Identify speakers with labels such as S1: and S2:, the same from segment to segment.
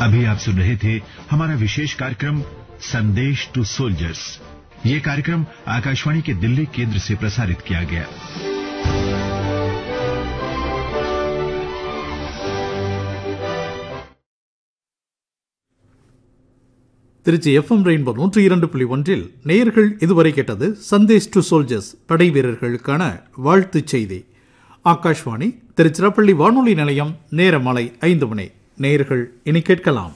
S1: अभी आप सुन रहे थे हमारा विशेष कार्यक्रम संदेश टू सोल्जर्स ये कार्यक्रम आकाशवाणी के दिल्ली केंद्र से प्रसारित किया गया
S2: திருச்சி எஃப்எம் ரெயின்போ நூற்றி இரண்டு புள்ளி ஒன்றில் நேயர்கள் இதுவரை கேட்டது சந்தேஷ் டு சோல்ஜர்ஸ் படை வீரர்களுக்கான வாழ்த்துச் செய்தி ஆகாஷ்வாணி திருச்சிராப்பள்ளி வானொலி நிலையம் நேர மாலை ஐந்து மணி நேயர்கள் இனி கேட்கலாம்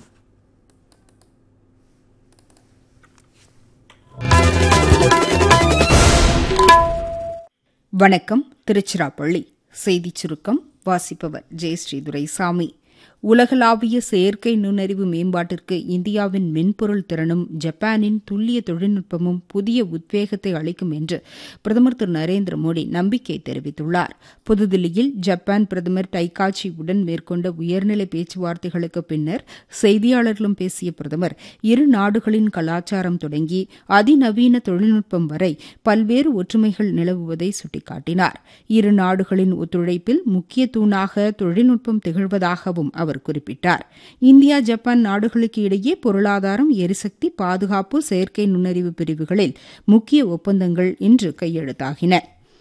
S3: வணக்கம் திருச்சிராப்பள்ளி செய்திச் சுருக்கம் வாசிப்பவர் ஜெயஸ்ரீ துரைசாமி உலகளாவிய செயற்கை நுண்ணறிவு மேம்பாட்டிற்கு இந்தியாவின் மென்பொருள் திறனும் ஜப்பானின் துல்லிய தொழில்நுட்பமும் புதிய உத்வேகத்தை அளிக்கும் என்று பிரதமர் திரு நரேந்திர மோடி நம்பிக்கை தெரிவித்துள்ளார் புதுதில்லியில் ஜப்பான் பிரதமர் டைகாச்சி உடன் மேற்கொண்ட உயர்நிலை பேச்சுவார்த்தைகளுக்கு பின்னர் செய்தியாளர்களும் பேசிய பிரதமர் இரு நாடுகளின் கலாச்சாரம் தொடங்கி அதிநவீன தொழில்நுட்பம் வரை பல்வேறு ஒற்றுமைகள் நிலவுவதை சுட்டிக்காட்டினார் இரு நாடுகளின் ஒத்துழைப்பில் முக்கிய தூணாக தொழில்நுட்பம் திகழ்வதாகவும் அவர் குறிப்பிட்டார் இந்தியா ஜப்பான் நாடுகளுக்கு இடையே பொருளாதாரம் எரிசக்தி பாதுகாப்பு செயற்கை நுண்ணறிவு பிரிவுகளில் முக்கிய ஒப்பந்தங்கள் இன்று கையெழுத்தாகின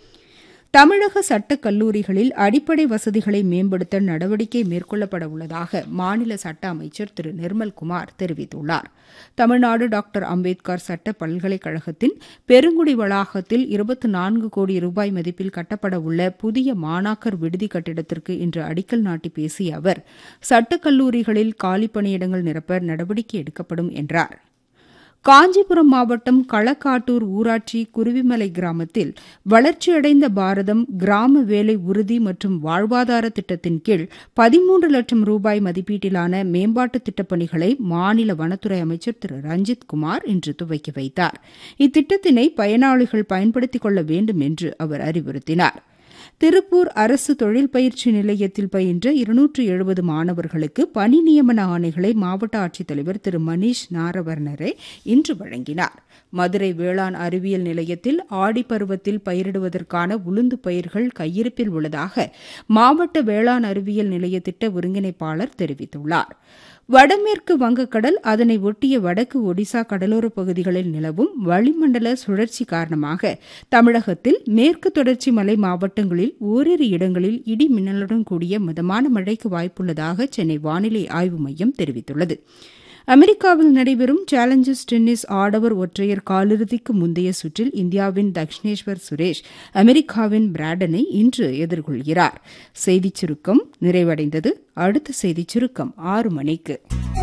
S3: தமிழக சட்டக் கல்லூரிகளில் அடிப்படை வசதிகளை மேம்படுத்த நடவடிக்கை மேற்கொள்ளப்பட உள்ளதாக மாநில சட்ட அமைச்சர் திரு நிர்மல்குமார் தெரிவித்துள்ளார் தமிழ்நாடு டாக்டர் அம்பேத்கர் சட்ட பல்கலைக்கழகத்தின் பெருங்குடி வளாகத்தில் இருபத்தி நான்கு கோடி ரூபாய் மதிப்பில் கட்டப்பட உள்ள புதிய மாணாக்கர் விடுதி கட்டிடத்திற்கு இன்று அடிக்கல் நாட்டி பேசிய அவர் சட்டக் கல்லூரிகளில் காலி பணியிடங்கள் நிரப்ப நடவடிக்கை எடுக்கப்படும் என்றார் காஞ்சிபுரம் மாவட்டம் களக்காட்டூர் ஊராட்சி குருவிமலை கிராமத்தில் வளர்ச்சியடைந்த பாரதம் கிராம வேலை உறுதி மற்றும் வாழ்வாதார திட்டத்தின் கீழ் பதிமூன்று லட்சம் ரூபாய் மதிப்பீட்டிலான மேம்பாட்டு திட்டப்பணிகளை மாநில வனத்துறை அமைச்சர் திரு ரஞ்சித் குமார் இன்று துவக்கி வைத்தார் இத்திட்டத்தினை பயனாளிகள் பயன்படுத்திக் கொள்ள வேண்டும் என்று அவர் அறிவுறுத்தினார் திருப்பூர் அரசு தொழில் பயிற்சி நிலையத்தில் பயின்ற இருநூற்று எழுபது மாணவர்களுக்கு பணி நியமன ஆணைகளை மாவட்ட ஆட்சித்தலைவர் திரு மணீஷ் நாரவர்ணரே இன்று வழங்கினார் மதுரை வேளாண் அறிவியல் நிலையத்தில் ஆடிப்பருவத்தில் பயிரிடுவதற்கான உளுந்து பயிர்கள் கையிருப்பில் உள்ளதாக மாவட்ட வேளாண் அறிவியல் நிலைய திட்ட ஒருங்கிணைப்பாளர் தெரிவித்துள்ளார் வடமேற்கு வங்கக்கடல் அதனை ஒட்டிய வடக்கு ஒடிசா கடலோரப் பகுதிகளில் நிலவும் வளிமண்டல சுழற்சி காரணமாக தமிழகத்தில் மேற்கு தொடர்ச்சி மலை மாவட்டங்களில் ஓரிரு இடங்களில் இடி மின்னலுடன் கூடிய மிதமான மழைக்கு வாய்ப்புள்ளதாக சென்னை வானிலை ஆய்வு மையம் தெரிவித்துள்ளது அமெரிக்காவில் நடைபெறும் சேலஞ்சர்ஸ் டென்னிஸ் ஆடவர் ஒற்றையர் காலிறுதிக்கு முந்தைய சுற்றில் இந்தியாவின் தக்ஷினேஸ்வர் சுரேஷ் அமெரிக்காவின் பிராடனை இன்று எதிர்கொள்கிறார் செய்திச் சுருக்கம் நிறைவடைந்தது அடுத்த செய்திச் சுருக்கம் ஆறு மணிக்கு